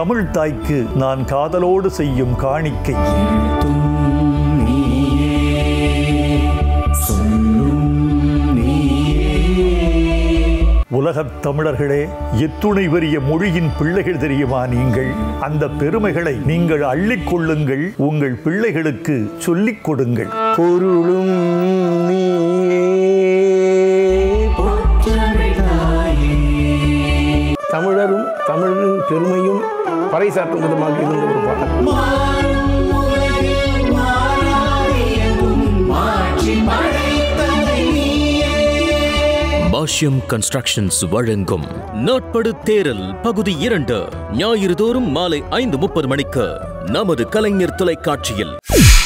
தமிழ் தாய்க்கு நான் காதலோடு செய்யும் காணிக்கை உலகத் தமிழர்களே எத்துணை பெரிய மொழியின் பிள்ளைகள் தெரியுமா நீங்கள் அந்த பெருமைகளை நீங்கள் அள்ளிக் கொள்ளுங்கள் உங்கள் பிள்ளைகளுக்கு சொல்லிக் கொடுங்கள் பொருளும் நீயே தமிழரும் தமிழின் பெருமையும் பறைசாற்றும் விதமாக இருந்த ஒரு பாடல் பாஷ்யம் கன்ஸ்ட்ரக்ஷன்ஸ் வழங்கும் நாட்படு தேரல் பகுதி இரண்டு ஞாயிறு தோறும் மாலை ஐந்து முப்பது மணிக்கு நமது கலைஞர் தொலைக்காட்சியில்